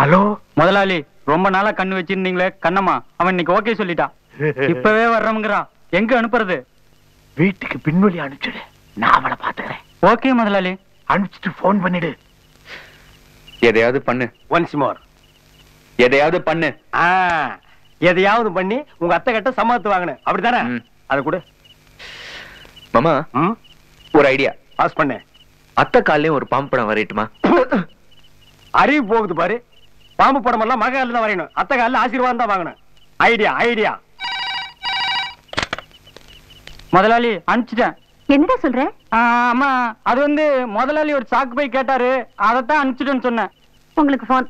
Hello முதலாளி ரொம்ப நாளா கண்ணு வச்சிருந்தீங்களே கண்ணம்மா அவன் இன்னைக்கு ஓகே சொல்லிட்டான் இப்பவே வர்றோம்ங்கிறான் எங்க அனுப்புறது வீட்டுக்கு பின்வழி அனுப்பிச்சிடு நான் அவளை பாத்துக்கிறேன் ஓகே முதலாளி அனுப்பிச்சிட்டு போன் பண்ணிடு எதையாவது பண்ணு ஒன்ஸ் மோர் எதையாவது பண்ணு எதையாவது பண்ணி உங்க அத்தை கிட்ட சம்மதத்து வாங்கினேன் அப்படித்தானே ம். அதை கொடு மாமா ம் ஒரு ஐடியா பாஸ் பண்ணு அத்தை காலையும் ஒரு பாம்பு படம் வரையட்டுமா அறிவு போகுது பாரு பாம்பு படம் எல்லாம் மகால தான் வரையணும் அத்தை காலில் ஆசீர்வாதம் தான் வாங்கணும் ஐடியா ஐடியா முதலாளி அனுப்பிச்சிட்டேன் என்னடா சொல்ற ஆ, அம்மா அது வந்து முதலாளி ஒரு சாக்கு போய் கேட்டாரு அதைத்தான் அனுப்பிச்சிட்டேன்னு சொன்னேன் உங்களுக்கு போன்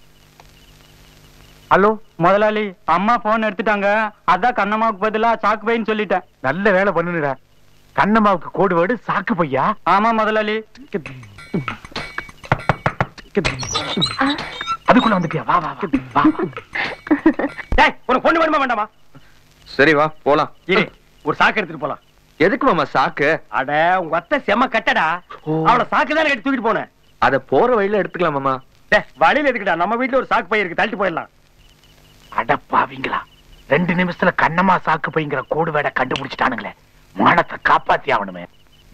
ஹலோ முதலாளி அம்மா போன் எடுத்துட்டாங்க அதான் கண்ணம்மாவுக்கு பதிலா சாக்கு பைன்னு சொல்லிட்டேன் நல்ல வேலை பண்ணுடா கண்ணம்மாவுக்கு கோடு வேடு சாக்கு பையா ஆமா முதலாளி அதுக்குள்ள வந்துட்டியா வா வா வா, வா டேய் உனக்கு பொண்ணு வேணுமா வேண்டாமா சரி வா போலாம் இரு ஒரு சாக்கு எடுத்துட்டு போலாம் எதுக்கு மாமா சாக்கு அட உங்க அத்தை செம கட்டடா அவள சாக்கு தானே கட்டி தூக்கிட்டு போனேன் அத போற வழியில எடுத்துக்கலாம் மாமா டேய் வழியில எதுக்குடா நம்ம வீட்ல ஒரு சாக்கு பை இருக்கு தள்ளிட்டு போயிடலாம் அடப்பாவீங்களா ரெண்டு நிமிஷத்துல கண்ணம்மா சாக்கு பைங்கிற கோடு வேட கண்டுபிடிச்சிட்டானுங்களே மானத்தை காப்பாத்தி ஆகணுமே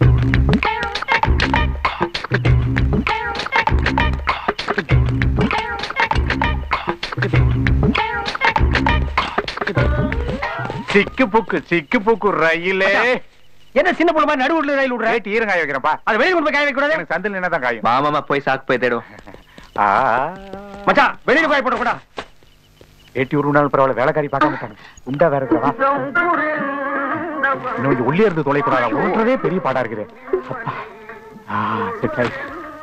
சிக்கு புக்கு சிக்கு புக்கு ரயிலே என்ன சின்ன பொண்ணு மாதிரி நடுவுல ரயில் விடுற ரேட் ஈரங்காய வைக்கிறப்பா அது வெளியில கொண்டு போய் காய வைக்க கூடாது எனக்கு சந்தில் என்னதான் காயும் வா மாமா போய் சாக்கு போய் தேடும் ஆ. மச்சான் வெளியில காய போட கூடா ஏட்டி ஒரு நாள் பரவாயில்ல வேலைக்காரி பார்க்க மாட்டாங்க உண்டா வேற இருக்கிறவா இன்னும் கொஞ்சம் உள்ளே இருந்து தொலைக்கூடாதா ஓட்டுறதே பெரிய பாடா இருக்குது அப்பா. ஆ, set ஆயிடுச்சு.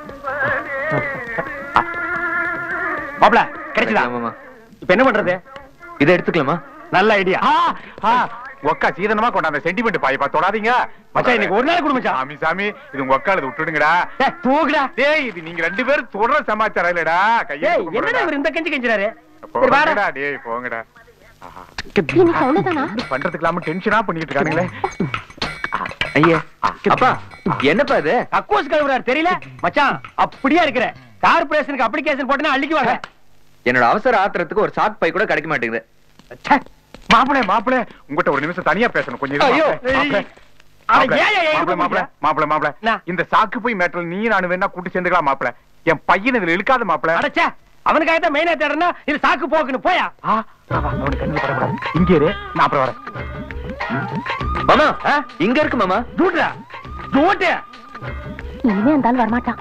மாப்ள கிடைச்சதா கிடைக்கலாம் மாமா இப்ப என்ன பண்றது இதை எடுத்துக்கலாமா நல்ல ஐடியா ஆ, ஆ, ஒக்கா சீதனமா கொண்டாந்த சென்டிமெண்ட் பாய்ப்பா தொடாதீங்க மச்சான் இன்னைக்கு ஒரு நாள் கொடு மச்சான் சாமி சாமி இது உங்க ஒக்கா இது விட்டுடுங்கடா டேய், தூக்குடா டேய் இது நீங்க ரெண்டு பேரும் தொடர சமாச்சாரம் இல்லடா கையை ஏய் என்னடா இவர் இந்த கஞ்சி கஞ்சிறாரு சரி வாடா போங்கடா டேய் போங்கடா ஆஹா. இன்னைக்கு அவ்வளவுதானா இது பண்றதுக்கு இல்லாம டென்ஷனா பண்ணிட்டு இருக்கானுங்களே ஐயா அப்பா என்னப்பா இது கக்கூஸ் கழுவுறாரு தெரியல மச்சான் அப்படியே இருக்கிற கார்பரேஷனுக்கு அப்ளிகேஷன் போட்டனா அள்ளிக்குவாங்க என்னோட அவசர ஆத்திரத்துக்கு ஒரு சாக்கு பை கூட கிடைக்க மாட்டேங்குது ச்சே, மாப்பிளை மாப்பிளை உங்ககிட்ட ஒரு நிமிஷம் தனியா பேசணும் கொஞ்சம் இரு, ஐயோ, மாப்பிளை, மாப்பிளை. அவன் மாப்பிளை, ஏன் ஏன் மாப்பிளை, ஏன் மாப்பிளை, மாப்பிளை, மாப்பிளை. என்ன? இந்த சாக்கு போய் மேட்டல் நீ நான் வேணா கூட்டி சேர்ந்துக்கலாம் மாப்பிளை என் பையன் இதுல இழுக்காத மாப்பிளை அடச்சே அவனுக்காக தான் மெயினா தேடுறா இது சாக்கு போக்குன்னு போயா ஆ, வா, வா, அவனுக்கு கண்ணுல படக்கூடாது. இங்க இரு நான் அப்புறம் வரேன் மாமா இங்க இருக்கு மாமா டூட்ரா டூட்டு இனிமே அந்த ஆள் வரமாட்டான்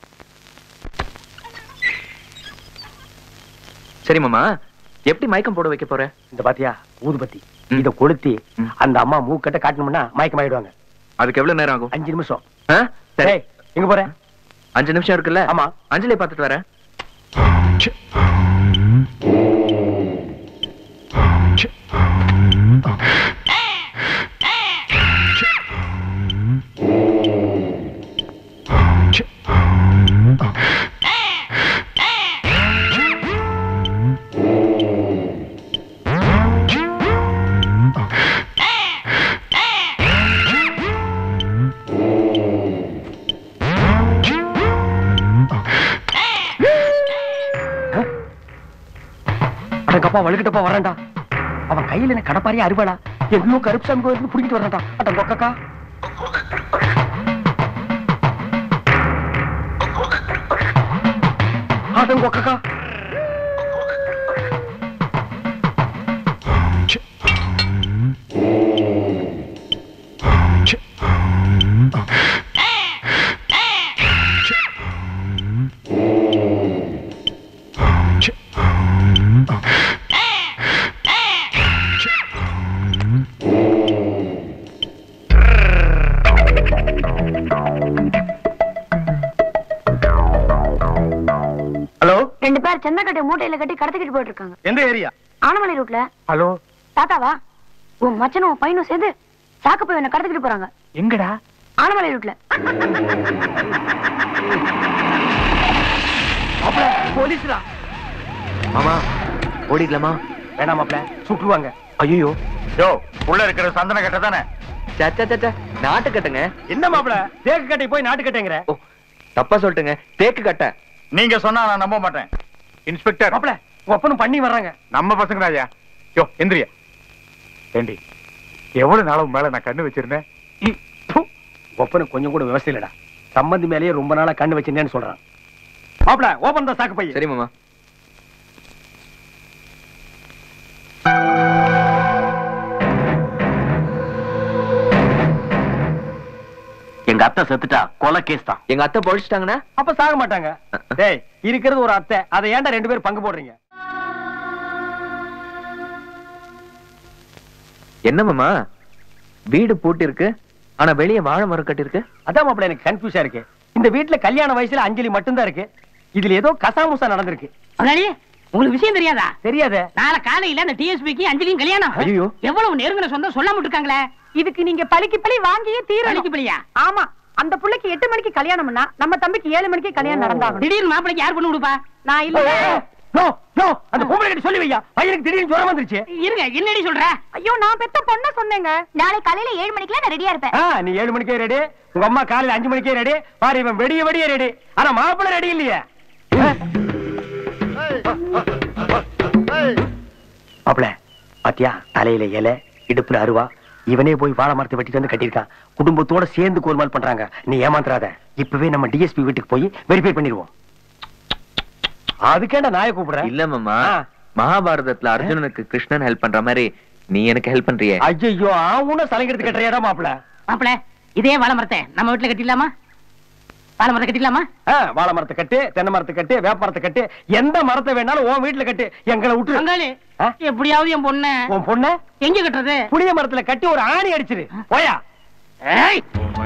சரி மாமா எப்படி மயக்கம் போட வைக்க போற இந்த பாத்தியா ஊதுபத்தி ம். இத கொளுத்தி ம். அந்த அம்மா மூக்கட்ட காட்டணும்னா மயக்கமாயிடுவாங்க அதுக்கு எவ்வளவு நேரம் ஆகும் அஞ்சு நிமிஷம் ஆ? சரி டேய், எங்க போற அஞ்சு நிமிஷம் இருக்குல்ல ஆமா. அஞ்சலி பார்த்துட்டு வரேன் அடங்கப்பா வழுக்கிட்டப்பா வரான்டா அவன் கையில என்ன கடப்பாரியா அறுபடா எங்கேயோ கருப்புசாமி கோயிலுக்கு புடிக்கிட்டு வரான்டா அட கொக்கக்கா அட கொக்கக்கா ஹலோ ரெண்டு பேர் சென்னக்கட்டை மூட்டையில கட்டி கடத்திக்கிட்டு போயிட்டு இருக்காங்க எந்த ஏரியா ஆனமலை ரூட்ல ஹலோ தாத்தாவா உன் மச்சனும் உன் பையனும் சேர்ந்து சாக்கு போய் என்ன கடத்திக்கிட்டு போறாங்க எங்கடா ஆனமலை ரூட்ல போலீஸ்டா மாமா ஓடிடலாமா வேணாம் மாப்ள சுட்டுருவாங்க ஐயோ யோ உள்ள இருக்கிற சந்தன கட்ட தானே சச்சா நாட்டு கட்டுங்க என்ன மாப்ள தேக்கு கட்டை போய் நாட்டு கட்டைங்கிற ஓ தப்பா சொல்லிட்டுங்க தேக்கு கட்டை நீங்க சொன்னா நான் நம்ப மாட்டேன் இன்ஸ்பெக்டர் மாப்பிள உங்க அப்பனும் பண்ணி வர்றாங்க நம்ம பசங்க ஐயா யோ எந்திரிய ஏண்டி எவ்வளவு நாளா உன் மேல நான் கண்ணு வச்சிருந்தேன் ம், ப்பு. உங்க அப்பனுக்கு கொஞ்சம் கூட விவசாயம் இல்லடா சம்பந்தி மேலேயே ரொம்ப நாளா கண்ணு வச்சிருந்தேன்னு சொல்றான் மாப்பிள ஓபன் தான் சாக்கு பையன் சரி மாமா எங்க அத்தை செத்துட்டா கொலை கேஸ் தான் எங்க அத்தை பொழிச்சிட்டாங்கன்னா அப்ப சாக மாட்டாங்க டேய் இருக்கிறது ஒரு அத்தை அதை ஏன்டா ரெண்டு பேரும் பங்கு போடுறீங்க என்ன மாமா வீடு பூட்டி இருக்கு ஆனா வெளியே வாழை மரம் கட்டி இருக்கு அதான் மாப்பிள எனக்கு கன்ஃபியூஸா இருக்கு இந்த வீட்டுல கல்யாண வயசுல அஞ்சலி மட்டும்தான் இருக்கு இதுல ஏதோ கசாமுசா நடந்திருக்கு முதலாளி உங்களுக்கு விஷயம் தெரியாதா தெரியாதே நாளை காலையில அந்த டிஎஸ்பிக்கு அஞ்சலியும் கல்யாணம் ஐயோ. எவ்வளவு நெருங்கின சொந்தம் சொல்லாம இருக்காங்களே இதுக்கு நீங்க பழிக்கு பழி வாங்கியே அழிக்கு தீரணும் பிள்ளையா ஆமா அந்த புள்ளைக்கு எட்டு மணிக்கு கல்யாணம்னா நம்ம தம்பிக்கு ஏழு மணிக்கு கல்யாணம் நடந்தாகணும் திடீர்னு மாப்பிளைக்கு யார் பண்ணி கொடுப்பா நான் இல்ல நோ நோ அந்த பொம்பளை கிட்ட சொல்லி வையா பையனுக்கு திடீர்னு ஜுரம் வந்துருச்சு இருங்க என்னடி சொல்ற ஐயோ நான் பெத்த பொண்ண சொன்னேங்க நாளை காலையில ஏழு மணிக்குலாம் நான் ரெடியா இருப்பேன் ஆ, நீ ஏழு மணிக்கே ரெடி உங்க அம்மா காலையில அஞ்சு மணிக்கே ரெடி பாரு இவன் வெடிய வெடிய ரெடி ஆனா மாப்பிள்ளை ரெடி இல்லையே மாப்பிள்ள பாத்தியா தலையில இலை இடுப்புல அருவா இவனே போய் வாழை மரத்தை வெட்டிட்டு வந்து கட்டியிருக்கான் குடும்பத்தோட சேர்ந்து கோல்மால் பண்றாங்க நீ ஏமாத்துறாத இப்பவே நம்ம டிஎஸ்பி வீட்டுக்கு போய் வெரிஃபை பண்ணிடுவோம் அதுக்கேண்டா நாயை கூப்பிடுறேன் இல்ல மாமா ஆ. மகாபாரதத்துல அர்ஜுனனுக்கு கிருஷ்ணன் ஹெல்ப் பண்ற மாதிரி நீ எனக்கு ஹெல்ப் பண்றியே ஐயோ அவன சலங்கெடுத்து கட்டுறியாடா மாப்பிள்ள மாப்பிள இதே வாழை மரத்தை நம்ம வீட்டுல கட்டிடலாமா வாழை மரத்தை கட்டிடலாமா ஆ, வாழை மரத்தை கட்டு தென்னை மரத்தை கட்டு வேப்ப மரத்தை கட்டு எந்த மரத்தை வேணாலும் உன் வீட்டுல கட்டு எங்களை விட்டு பங்காளி ஆ? எப்படியாவது என் பொண்ண உன் பொண்ண எங்க கட்டுறது புளிய மரத்துல கட்டி ஒரு ஆணி அடிச்சிரு போயா ஏய்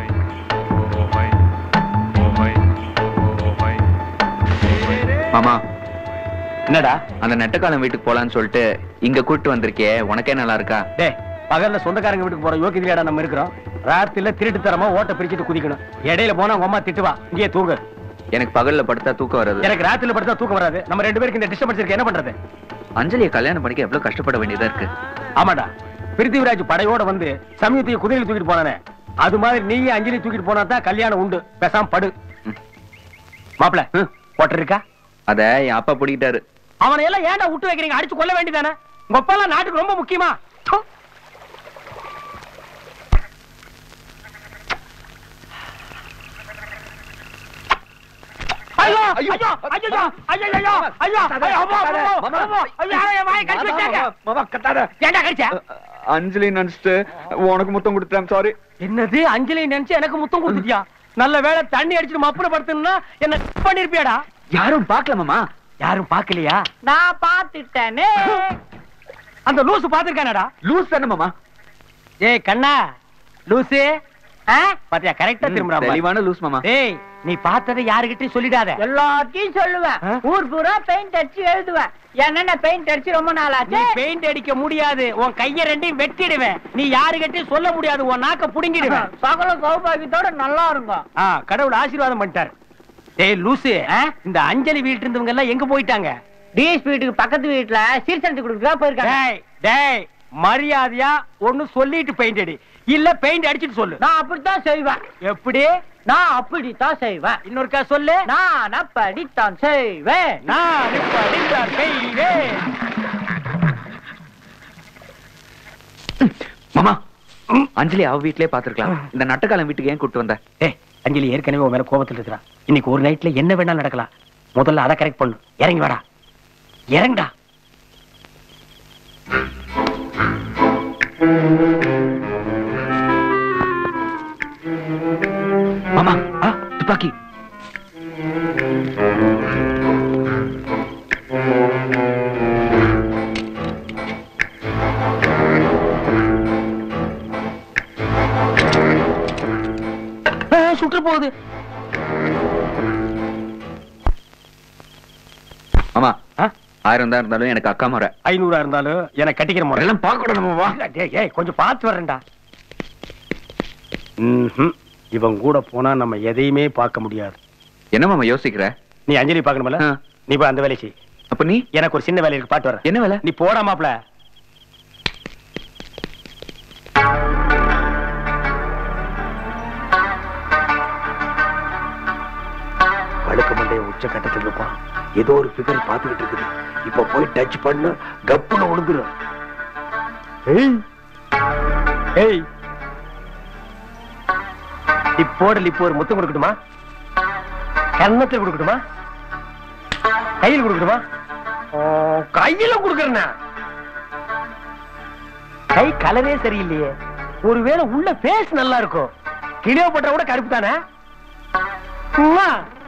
மாமா என்னடா அந்த நெட்டக்காலம் வீட்டுக்கு போலான்னு சொல்லிட்டு இங்க கூட்டு வந்திருக்கே உனக்கே நல்லா இருக்கா டேய் பகல்ல சொந்தக்காரங்க வீட்டுக்கு போற யோகியதையாடா நம்ம இருக்கிறோம் ராத்திரில திருட்டு தரமா ஓட்ட பிரிச்சுட்டு குதிக்கணும் இடையில போனா உங்க அம்மா திட்டுவா இங்கேயே தூங்கு எனக்கு பகல்ல படுத்தா தூக்கம் வராது எனக்கு ராத்திரில படுத்தா தூக்கம் வராது நம்ம ரெண்டு பேருக்கு இந்த டிஸ்டர்பன்ஸ் இருக்கு என்ன பண்றது அஞ்சலியை கல்யாணம் பண்ணிக்க எவ்வளவு கஷ்டப்பட வேண்டியதா இருக்கு ஆமாடா பிருத்திவிராஜ் படையோட வந்து சமயத்தைய குதிரையில தூக்கிட்டு போனானே அது மாதிரி நீயே அஞ்சலி தூக்கிட்டு போனா தான் கல்யாணம் உண்டு பேசாம படு ம். மாப்பிள ஓட்டர் இருக்கா அத என் அப்பா பிடிக்கிட்டாரு அவனை எல்லாம் ஏன்டா விட்டு வைக்கிறீங்க அடிச்சு கொல்ல வேண்டியதானே உங்க அப்பா எல்லாம் நாட்டுக்கு ரொம்ப முக்கியமா ப்பு. ஐயோ ஐயோ ஐயோ ஐயோ ஐயோ ஐயோ ஐயோ ஐயோ அம்மா, அம்மா, அம்மா, ஐயோ, என் வாயை கடிச்சு வச்சாங்க. ஏன்டா கடிச்ச? அஞ்சலி நினைச்சிட்டு உனக்கு முத்தம் கொடுத்தேன் சாரி என்னது அஞ்சலி நினைச்சு எனக்கு முத்தம் கொடுத்துட்டியா நல்ல வேளை தண்ணி அடிச்சுட்டு மப்புல படுத்துனா என்ன பண்ணிருப்பியாடா யாரும் பாக்கல மாமா யாரும் பாக்கலையா நான் பாத்துட்டேனே அந்த லூசு பாத்துருக்கானடா லூஸ் தானே மாமா ஏய் கண்ணா லூசு ஆ? பாத்தியா கரெக்டா திரும்புறான் பாரு. தெளிவான லூஸ் மாமா டேய் நீ பார்த்ததை யாருகிட்டயும் சொல்லிடாத எல்லாத்தையும் சொல்லுவேன் ஆ? ஊர் பூரா பெயிண்ட் அடிச்சு எழுதுவேன் என்னென்ன பெயிண்ட் அடிச்சு ரொம்ப நாள் நீ ஆச்சு பெயிண்ட் அடிக்க முடியாது உன் கைய ரெண்டையும் வெட்டிடுவேன் நீ யாருகிட்டயும் சொல்ல முடியாது உன் நாக்க புடுங்கிடுவேன் சகல சௌபாகியத்தோட நல்லா இருக்கும் ஆ, கடவுள் ஆசீர்வாதம் பண்ணிட்டார் டேய் லூசு ஆ? இந்த அஞ்சலி வீட்டு இருந்தவங்க எல்லாம் எங்க போயிட்டாங்க டிஎஸ்பி வீட்டுக்கு பக்கத்து வீட்டுல சீர்சனத்து கொடுக்குறா போயிருக்காங்க டேய் டேய் மரியாதையா ஒண்ணு சொல்லிட்டு பெயிண்ட் அடி இல்ல பெயிண்ட் அடிச்சிட்டு சொல்லு நான் அப்படித்தான் செய்வேன் எப்படி நான் அப்படித்தான் செய்வேன் இன்னொருக்கா சொல்லு நான் அப்படித்தான் செய்வேன் நான் இப்படித்தான் செய்வேன். மாமா அஞ்சலி அவ வீட்லயே பாத்துருக்கலாம் இந்த நட்டக்காலம் வீட்டுக்கு ஏன் கூட்டு வந்த ஏய் அஞ்சலி ஏற்கனவே உன் மேல கோபத்துல இருக்கிறா இன்னைக்கு ஒரு நைட்ல என்ன வேணாலும் நடக்கலாம் முதல்ல அதை கரெக்ட் பண்ணு இறங்கி வாடா இறங்கடா மாமா ஆ, துப்பாக்கி ஆ, சுட்டு போகுது மாமா ஆ? ஆயிரம் தான் இருந்தாலும் எனக்கு அக்கா முறை ஐநூறா இருந்தாலும் எனக்கு கட்டிக்கிற முறை எல்லாம் பார்க்க கூடாது மாமா இல்ல, டேய், ஏய் கொஞ்சம் பார்த்து வர்றேன்டா ம்ஹும். இவன் கூட போனா நம்ம எதையுமே பார்க்க முடியாது என்ன மாமா யோசிக்கிற நீ அஞ்சலி பார்க்கணும்ல ஆ. நீ போய் அந்த வேலையை செய் அப்ப நீ எனக்கு ஒரு சின்ன வேலை இருக்கு பாட்டு வரேன் என்ன வேலை நீ போடா மாப்ள வழுக்க மண்டைய உச்சி உச்சக்கட்டத்துக்கு இருப்பான் ஏதோ ஒரு ஃபிகர் பார்த்துக்கிட்டு இருக்குது இப்ப போய் டச் பண்ண கப்புன்னு விழுந்துரும் ஏய் ஏய் இப்போட இப்போ ஒரு முத்தம் கொடுக்கட்டுமா கன்னத்துல கொடுக்கட்டுமா கையில் கொடுக்கட்டுமா ஓ, கையில கொடுக்கறேன்னா கை கலரே சரியில்லையே ஒருவேளை உள்ள பேஸ் நல்லா இருக்கும் கிளியோபட்ரா கூட கருப்பு தானே உம்மா.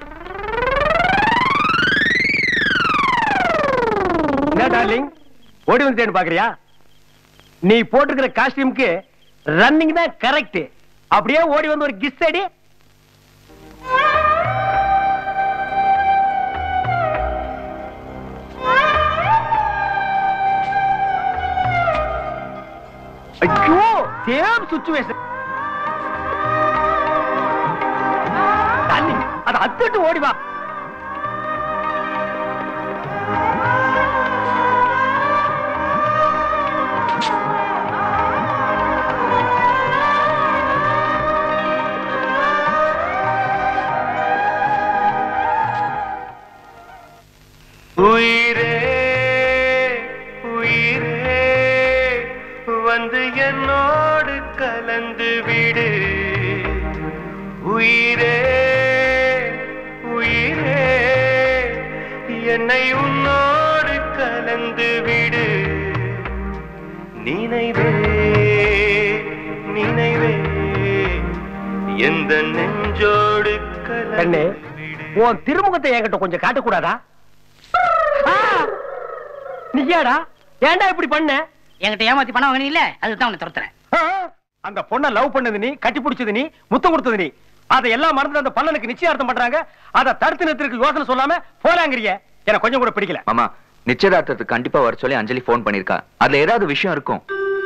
என்ன டார்லிங் ஓடி வந்துட்டேன்னு பாக்குறியா நீ போட்டிருக்கிற காஸ்டியூம்க்கு ரன்னிங் தான் கரெக்ட் அப்படியே ஓடி வந்து ஒரு கிஸ் அடி ஐயோ சேம் சுச்சுவேஷன் டார்லிங் அதை அத்துட்டு ஓடி வா உயிரே உயிரே வந்து என்னோடு கலந்து விடு உயிரே உயிரே என்னை உன்னோடு கலந்து விடு நினைவே நினைவே எந்த நெஞ்சோடு கண்ணே கலந்து உன் திருமுகத்தை என்கிட்ட கொஞ்சம் காட்டக்கூடாதா ஆ! நீயாடா ஏன்டா இப்படி பண்ண என்கிட்ட ஏமாத்தி பணம் வாங்கினீ இல்ல அதுதான் உன்னை துரத்துறேன் ஆ! அந்த பொண்ண லவ் பண்ணது நீ கட்டி பிடிச்சது நீ முத்தம் கொடுத்தது நீ அதை எல்லாம் மறந்து அந்த பல்லனுக்கு நிச்சயார்த்தம் பண்றாங்க அதை தடுத்து நிறுத்திற்கு யோசனை சொல்லாம போலாங்கிறிய எனக்கு கொஞ்சம் கூட பிடிக்கல மாமா நிச்சயதார்த்தத்துக்கு கண்டிப்பா வர சொல்லி அஞ்சலி ஃபோன் பண்ணிருக்கா அதுல ஏதாவது விஷயம் இருக்கும்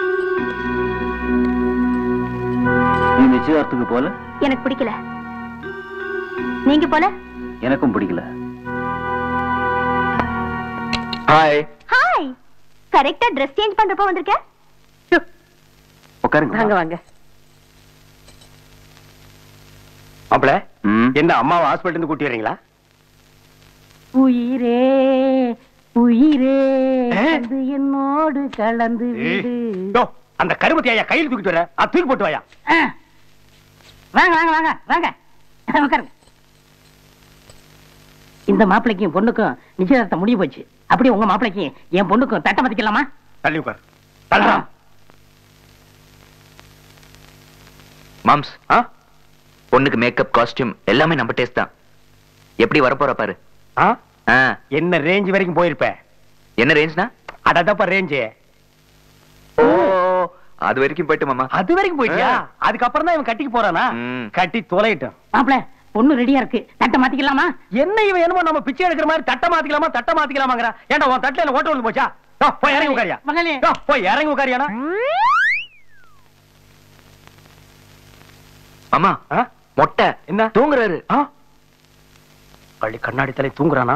நீ நிச்சயதார்த்துக்கு போல எனக்கு பிடிக்கல நீங்க போல எனக்கும் பிடிக்கல ஹாய் ஹாய் கரெக்டா Dress சேஞ்ச் பண்றப்ப வந்திருக்க உட்காருங்க வாங்க மாப்பிள ம். என்ன அம்மாவை ஹாஸ்பிட்டல் இருந்து கூட்டி வரீங்களா உயிரே உயிரே ஆ? வந்து என்னோடு கலந்து விடு யோ, அந்த கருமத்தை ஐயா கையில் தூக்கிட்டு வர அது தூக்கி போட்டு வாயா ஆ. வாங்க வாங்க வாங்க வாங்க உட்காருங்க இந்த மாப்பிள்ளைக்கும் பொண்ணுக்கும் நிச்சயதார்த்தம் முடிய போச்சு அப்படியே உங்க மாப்பிள்ளைக்கும் என் பொண்ணுக்கும் தட்டை மதிக்கலாமா தள்ளி உட்கார் தள்ளா மாம்ஸ் ஆ பொண்ணுக்கு மேக்கப் காஸ்டியூம் எல்லாமே நம்ம டேஸ்ட் தான் எப்படி வரப்போற பாரு ஆ ஆ, என்ன ரேஞ்ச் வரைக்கும் போயிருப்ப என்ன ரேஞ்ச்னா அடதப்ப ரேஞ்சு ஓ அது வரைக்கும் போயிட்டு மாமா அது வரைக்கும் போயிட்டியா அதுக்கப்புறம் தான் இவன் கட்டிக்கு போறானா ம். கட்டி தொலையிட்டோம் மாப்பிள்ளை பொண்ணு ரெடியா இருக்கு தட்டை மாத்திக்கலாமா என்ன இவன் என்னமோ நம்ம பிச்சை எடுக்கிற மாதிரி தட்டை மாத்திக்கலாமா தட்டை மாத்திக்கலாமாங்கறா ஏன்டா உன் தட்டுல என்ன ஓட்ட விழுந்து போச்சா யோ, போய் இறங்கி உட்காரியா மகளே. யோ, போய் இறங்கி உட்காரியானா மாமா ஆ? மொட்டை என்ன? தூங்குறாரு ஆ? பள்ளி கண்ணாடி தலை தூங்குறானா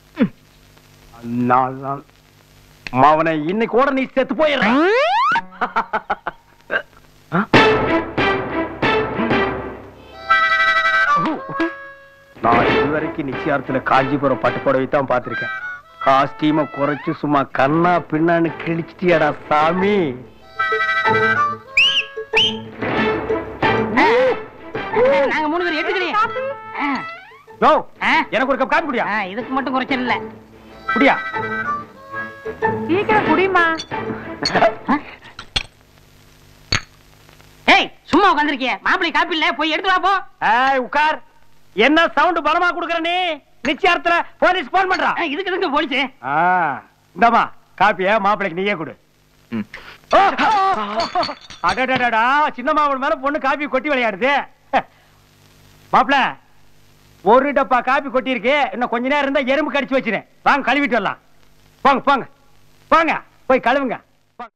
நான் தான். அவனை இன்னைக்கு கூட நீ செத்து போயிடுற நான் இதுவரைக்கும் நிச்சயார்த்துல காஞ்சிபுரம் பட்டு புடவை தான் பார்த்திருக்கேன் காஸ்டியூம குறைச்சு சும்மா கண்ணா பின்னான்னு கிழிச்சிட்டியாடா சாமி நாங்க மூணு பேர் எடுத்துக்கிறியா யோ ஆ? எனக்கு ஒரு கப் காப்பி குடியா இதுக்கு மட்டும் குறைச்சல் இல்ல குடியா சீக்கிரம் குடிமா ஏய் சும்மா உட்காந்துருக்கிய மாப்பிள்ளை காப்பி இல்ல போய் எடுத்து வா போ ஏய் உட்கார் என்ன சவுண்ட் பலமா குடுக்கற நீ நிச்சயார்த்தல போலீஸ் போன் பண்றா ஆ, இதுக்கு எதுக்கு போலீஸ் ஆ, இந்தாம்மா காப்பிய மாப்பிளைக்கு நீயே கொடு ம். ஓ, அடடடடா சின்ன மாவன் மேல பொண்ணு காப்பி கொட்டி விளையாடுது மாப்பிள ஒரு டப்பா காப்பி கொட்டி இருக்கு இன்னும் கொஞ்ச நேரம் இருந்தா எறும்பு கடிச்சு வச்சிருக்கேன் வாங்க கழுவிட்டு வரலாம் போங்க போங்க போங்க போய் கழுவுங்க போங்க.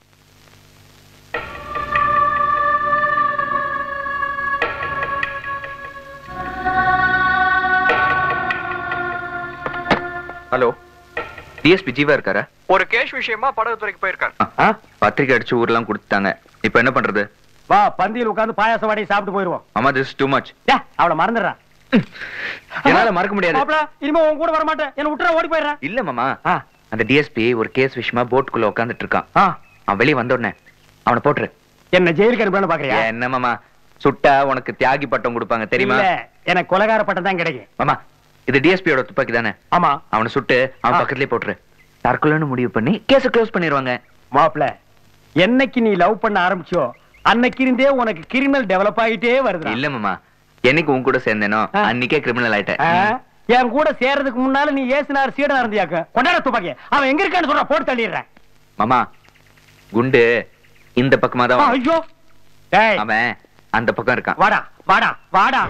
ஹலோ டிஎஸ்பி ஜீவா இருக்காரா ஒரு கேஷ் விஷயமா படகுத்துறைக்கு போயிருக்காரு ஆ, பத்திரிக்கை அடிச்சு ஊர்லாம் கொடுத்துட்டாங்க இப்ப என்ன பண்றது வா பந்தியில் உட்கார்ந்து பாயாசம் வாடி சாப்பிட்டு போயிருவோம் அம்மா திஸ் டூ மச் டே, அவளை மறந்துடுறா என்னால மறக்க முடியாது மாப்ள இனிமே உன் கூட வர மாட்டேன் என்ன விட்டுற ஓடி போயிடுறேன் இல்ல மாமா ஆ. அந்த டிஎஸ்பி ஒரு கேஸ் விஷயமா போட்டுக்குள்ள உட்காந்துட்டு இருக்கான் ஆ, அவன் வெளியே வந்த உடனே அவனை போட்டுரு என்ன ஜெயிலுக்கு அனுப்பலாம்னு பாக்குறியா என்ன மாமா சுட்டா உனக்கு தியாகி பட்டம் கொடுப்பாங்க தெரியுமா இல்ல எனக்கு கொலகார பட்டம் தான் கிடைக்கும் மாமா இது டிஎஸ்பியோட துப்பாக்கி தானே ஆமா அவனை சுட்டு அவன் ஆ. பக்கத்துலயே போட்டுரு தற்கொலைன்னு முடிவு பண்ணி கேஸ க்ளோஸ் பண்ணிடுவாங்க மாப்ள என்னைக்கு நீ லவ் பண்ண ஆரம்பிச்சோ அன்னைக்கு இருந்தே உனக்கு கிரிமினல் டெவலப் ஆகிட்டே வருது இல்ல மாமா என்னைக்கு உன் கூட சேர்ந்தேனோ ஆ. அன்னைக்கே கிரிமினல் ஆயிட்டேன் என் கூட சேர்றதுக்கு முன்னால நீ ஏசுனார் சீடனா இருந்தியாக்க கொண்டாட துப்பாக்கி அவன் எங்க இருக்கான்னு சொல்ற போட்டு தள்ளிடுறேன் மாமா குண்டு இந்த பக்கமா தான் வரும். ஐயோ டேய் அவன் அந்த பக்கம் இருக்கான் வாடா வாடா வாடா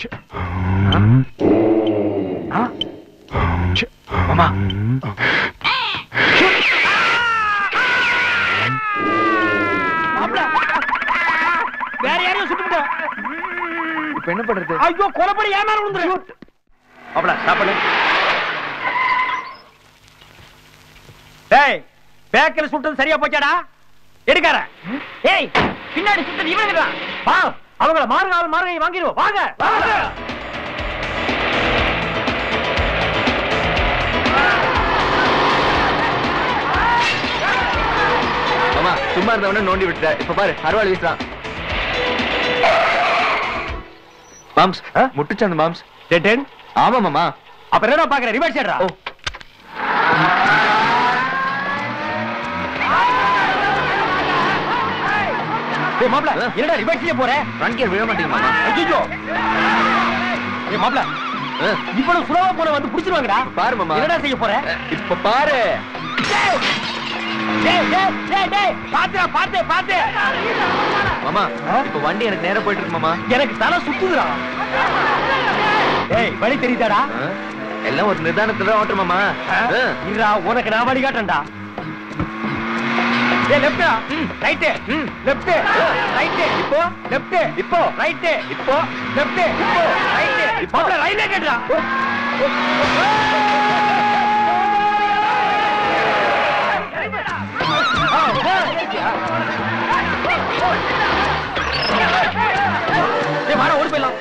ஆ? மாமா மாப்ள வேற யாரையும் சுட்டுட்ட இப்ப என்ன பண்றது ஐயோ கொலைப்படி ஏன் மேல விழுந்துரு மாப்ள ஸ்டாப் பண்ணு டேய் பேக்கல சுட்டது சரியா போச்சாடா எடுக்கார ஏய் பின்னாடி சுட்டது இவனுங்கடா வா அவங்கள மாறுங்க அவன் மாறுங்க வாங்கிடுவோம் வாங்க வாங்க மாமா சும்மா இருந்தவன நோண்டி விட்டுற இப்ப பாரு அருவாள் வீசுறான் மாம்ஸ் ஆ? முட்டுச்சாந்து மாம்ஸ் டெட் எண்ட் ஆமா மாமா அப்புறம் என்ன பாக்குற ரிவர்ஸ் ஏடுறா ஓ. டேய் மாப்ள என்னடா ரிவர்ஸ்லயே போற ஃப்ரண்ட் கியர் விழ மாட்டேங்க மாமா ஐயோ ஏய் மாப்ள ஆ, இவ்வளவு சுலபமா போன வந்து புடிச்சிருவாங்கடா பாரு மாமா என்னடா செய்ய போற இப்ப பாரு டேய் டேய் டேய் டேய் பாத்துடா பாத்து பாத்து மாமா ஆ? இப்ப வண்டி எனக்கு நேரா போயிட்டு இருக்கு மாமா எனக்கு தலை சுத்துதுடா டேய் வழி தெரியுதாடா ஆ? எல்லாம் ஒரு நிதானத்துல ஓட்டுற மாமா ஆ. இருடா உனக்கு நான் வழி காட்டேன்டா டேய் லெஃப்ட் ரைட் ம். லெஃப்ட் ரைட் இப்போ லெஃப்ட் இப்போ ரைட் இப்போ லெஃப்ட் இப்போ ரைட் இப்போ ரைட்ல கேட்றா ஏய் வாடா ஓடி போயிடலாம்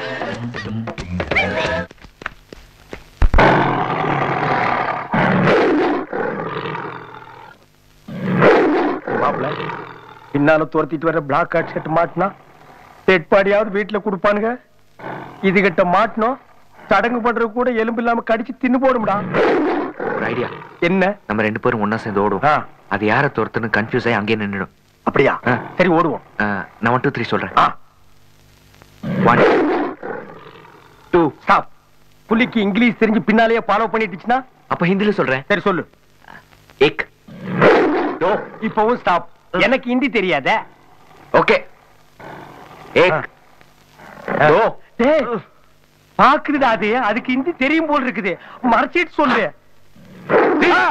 மாப்பிள பின்னால துரத்திட்டு வர பிளாக் கார்ட் செட் மாட்டினா டெட் பாடியாவது வீட்டுல கொடுப்பானுங்க இது கிட்ட மாட்டினோம் சடங்கு பண்றது கூட எலும்பு இல்லாம கடிச்சு தின்னு போடும்டா ஒரு ஐடியா என்ன நம்ம ரெண்டு பேரும் ஒண்ணா சேர்ந்து ஓடுவோம் ஆ, அது யார துரத்துன்னு கன்ஃபியூஸ் ஆகி அங்கேயே நின்னுடும் அப்படியா ஆ. சரி ஓடுவோம் ஆ, நான் ஒன் டூ த்ரீ சொல்றேன் ஆ ஒன் டூ ஸ்டாப் புலிக்கு இங்கிலீஷ் தெரிஞ்சு பின்னாலேயே ஃபாலோ பண்ணிட்டுச்சுன்னா அப்ப ஹிந்தில சொல்றேன் சரி சொல்லு ஏக் டோ இப்பவும் ஸ்டாப் எனக்கு ஹிந்தி தெரியாதே ஓகே ஏக் டோ டேய் பாக்குதுடா அது அதுக்கு ஹிந்தி தெரியும் போல் இருக்குது மறைச்சிட்டு சொல்லு ஆ.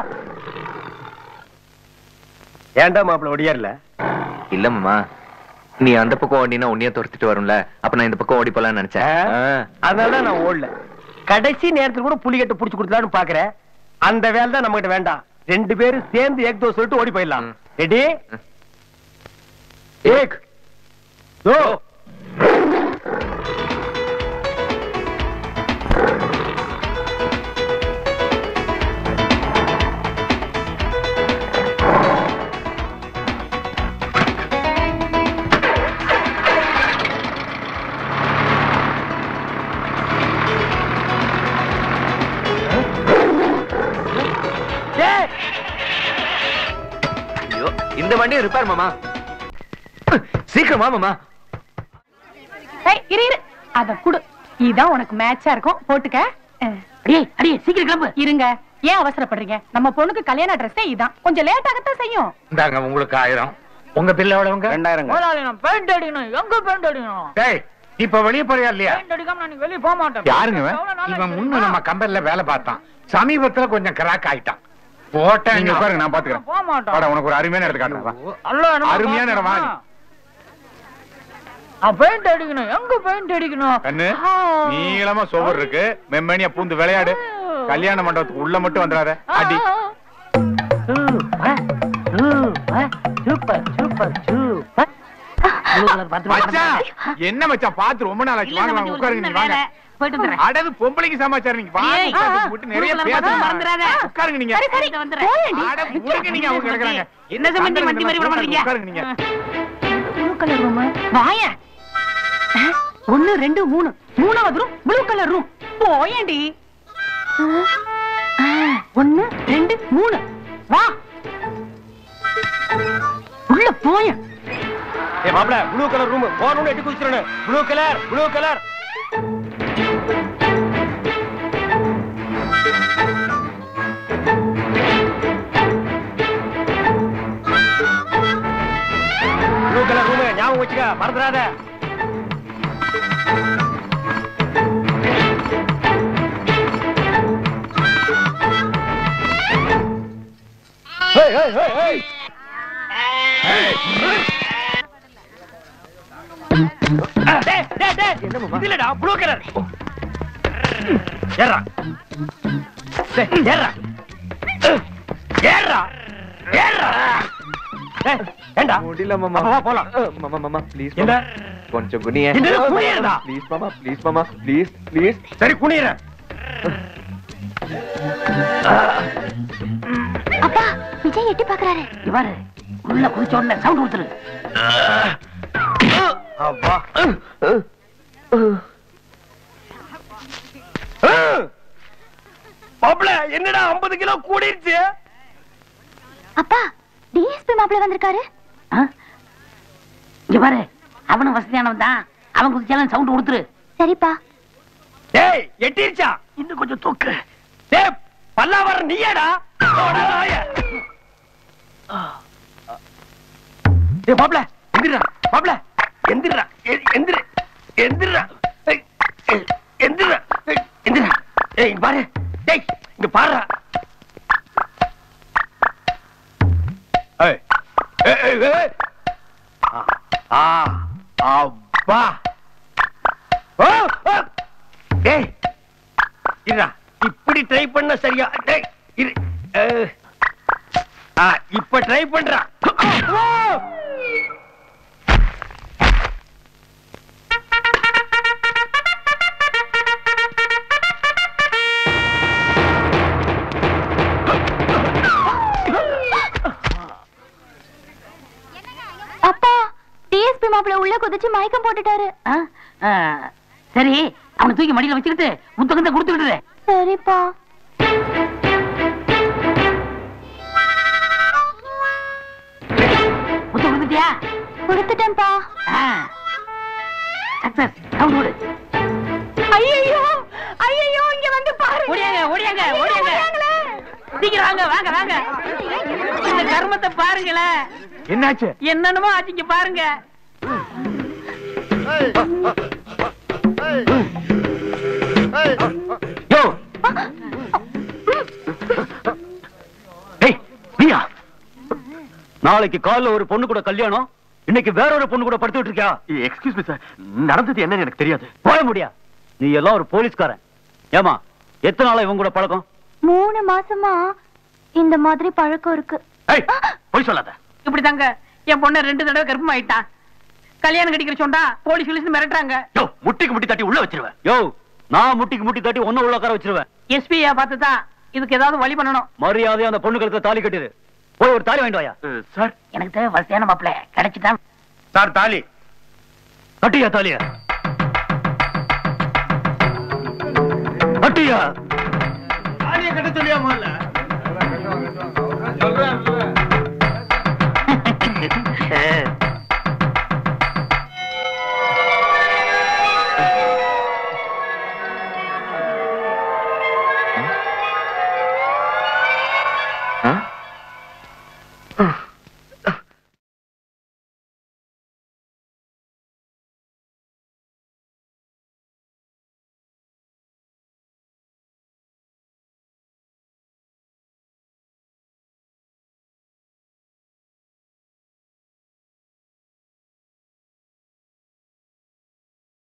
ஏன்டா மாப்பிள ஒடியார்ல இல்ல மாமா நீ அந்த பக்கம் ஓடினா உன்னைய துரத்திட்டு வரும்ல அப்ப நான் இந்த பக்கம் ஓடி போலாம்னு நினைச்சேன் ஆ. அதனால நான் ஓடல கடைசி நேரத்துல கூட புலிகட்ட புடிச்சு கொடுத்தலான்னு பாக்குறேன் அந்த வேலை தான் நம்ம கிட்ட வேண்டாம் ரெண்டு பேரும் சேர்ந்து ஏக் தோ சொல்லிட்டு ஓடி போயிடலாம் ம். ரெடி ம். ஏக் தோ ஏய் ஐயோ இந்த வண்டியை ரிப்பேர் மாமா சீக்கிரமா மாமா ஏய் இரு இரு அத குடு இதான் உனக்கு மேட்சா இருக்கும் போட்டுக்க அஹ், அடியே அடியே சீக்கிரம் கிளம்பு இருங்க ஏன் அவசரப்படுறீங்க நம்ம பொண்ணுக்கு கல்யாண ட்ரெஸ்ஸே இதான் கொஞ்சம் லேட் ஆகத்தான் செய்யும் இந்தாங்க உங்களுக்கு ஆயிரம் உங்க பிள்ளை எவ்வளவுங்க ரெண்டாயிரங்க முதலாளி நான் பெயிண்ட் அடிக்கணும் எங்க பெயிண்ட் அடிக்கணும் டேய் இப்ப வெளிய போறியா இல்லையா பெயிண்ட் அடிக்காம நான் வெளியே போக மாட்டேன் யாருங்க இவன்? எவ்வளவு நாள் இவன் ஆச்சு முன்ன தெரியுமா? நம்ம கம்பெனில வேலை பார்த்தான் சமீபத்துல கொஞ்சம் கிராக் ஆயிட்டான் போட்டேன் நீங்க உட்காருங்க நான் பாத்துக்கிறேன் போக மாட்டோம் வாடா, உனக்கு ஒரு அருமையான இடத்து காட்டுறேன் வா. அல்ல என்னமோ அருமையான இடமா பார்க்கணுமா? நான் பெயிண்ட் அடிக்கணும் எங்க பெயிண்ட் அடிக்கணும் கண்ணு ஆ. நீளமா சுவர் இருக்கு மெம்மணியா பூந்து விளையாடு கல்யாண மண்டபத்துக்கு உள்ள மட்டும் வந்துடாத அடி super super super super blue color பார்த்து மச்சான் என்ன மச்சான் பாத்து ரொம்ப நாள் ஆச்சு இல்ல, வாங்க நம்ம வாங்க ஒரு உட்காருங்க சின்ன நீங்க வாங்க வேலை. போயிட்டு வந்துடுறேன். அடது பொம்பளைக்கு சமாச்சாரம் நீங்க வாங்க ஏய், உட்கார்ந்து விட்டு நிறைய blue color பார்த்தா பேசணும் மறந்துடாத. உட்காருங்க நீங்க சரி, சரி, இதை வந்துடுறேன். அட விடுங்க நீங்க அவங்க கிடக்குறாங்க என்ன சம்பந்தி மந்தி மாதிரி விட மாட்டீங்க உட்காருங்க நீங்க ப்ளூ கலர் ரூம் வாய ஒன்னு ரெண்டு மூணு மூணாவது ரூம் ப்ளூ கலர் ரூம் போயேண்டி ஒன்னு ரெண்டு மூணு வா உள்ள போய ஏ மாப்ள ப்ளூ கலர் ரூம் போறணும் எட்டு குதிச்சிரணும் blue colour blue colour blue colour room ஞாபகம் வச்சுக்க மறந்துடாத ஏய் ஏய் ஏய் ஏய் டேய் டேய் டேய் இது இல்லடா ப்ளூ கலர் ஏறா டேய் ஏறா ஏறா ஏறா டேய் ஏண்டா முடியல மாமா அப்ப வா, போலாம். அஹ், மாமா மாமா ப்ளீஸ் என்ன? கொஞ்சம் குனிய என்னது குனியறதா? ப்ளீஸ் மாமா ப்ளீஸ் மாமா ப்ளீஸ் ப்ளீஸ் சரி குனிறேன் அப்பா விஜய் எட்டி பாக்குறாரு இவரு உள்ள குதிச்ச உடனே சவுண்ட் கொடுத்துரு அப்பா மாப்ள என்னடா 50 கிலோ கூடிருச்சு அப்பா டிஎஸ்பி மாப்பிள்ள வந்திருக்காரு ஆ? இங்க பாரு அவனும் வசதியானவன் தான் அவன் குதிச்சாலும் சவுண்ட் கொடுத்துரு சரிப்பா டேய் எட்டிருச்சா இன்னும் கொஞ்சம் தூக்கு டேய் பல்லாவர நீயாடா போடா நாயே. டேய் மாப்ள எந்திரா மாப்ள எந்திரா எ- எந்திரு எந்திரா ஏய், ஏய், எந்திரா ஏய், எந்திரா ஏய் இங்க பாரு டேய் இங்க பாருடா ஏய் ஏய் ஏய், ஏய் ஆ ஆ அப்பா ஓ ஓ. டேய் இருடா இப்படி ட்ரை பண்ண சரியா டேய் இரு அஹ். ஆ இப்ப ட்ரை பண்றா ஓ! அப்பா டிஎஸ்பி மாப்பிள்ள உள்ள குதிச்சு மயக்கம் போட்டுட்டாரு ஆ? ஆ, சரி அவனை தூக்கி மடியில வச்சுக்கிட்டு முத்தகத்தை கொடுத்துக்கிட்டு சரிப்பா முத்த கொடுத்துட்டியா கொடுத்துட்டேன்ப்பா சக்சஸ் சவுண்ட் கொடு ஐயோ ஐயோ இங்க வந்து பாரு ஓடியாங்க ஓடியாங்க ஓடியாங்க சீக்கிரம் வாங்க வாங்க வாங்க இந்த கர்மத்தை பாருங்களேன் என்னாச்சு என்னென்னமோ ஆச்சுங்க பாருங்க யோ டேய் நீயா நாளைக்கு காலைல ஒரு பொண்ணு கூட கல்யாணம் இன்னைக்கு வேற ஒரு பொண்ணு கூட படுத்துட்டு இருக்கியா எக்ஸ்கியூஸ் மீ சார் நடந்தது என்னன்னு எனக்கு தெரியாது போய முடியா நீ எல்லாம் ஒரு போலீஸ்காரன் ஏமா எத்தனை நாளா இவங்க கூட பழக்கம் மூணு மாசமா இந்த மாதிரி பழக்கம் இருக்கு ஏய் போய் சொல்லாத இப்படி தாங்க என் பொண்ணு ரெண்டு தடவை கர்ப்பமாயிட்டான் கல்யாணம் கட்டிக்கிற சொன்னா போலீஸ் கிளீஸ் மிரட்டுறாங்க யோ முட்டிக்கு முட்டி தட்டி உள்ள வச்சிருவேன் யோ நான் முட்டிக்கு முட்டி தட்டி ஒன்ன உள்ள உட்கார வச்சிருவேன் எஸ்பியா பார்த்து தான் இதுக்கு ஏதாவது வழி பண்ணணும் மரியாதை அந்த பொண்ணு கழுத்துல தாலி கட்டிடு போய் ஒரு தாலி வாங்கிட்டு வாயா சார் எனக்கு தேவை வசதியான மாப்பிள்ள கிடைச்சிட்டான் சார் தாலி கட்டியா தாலியா கட்டியா தாலியை கட்ட சொல்லியா முதல்ல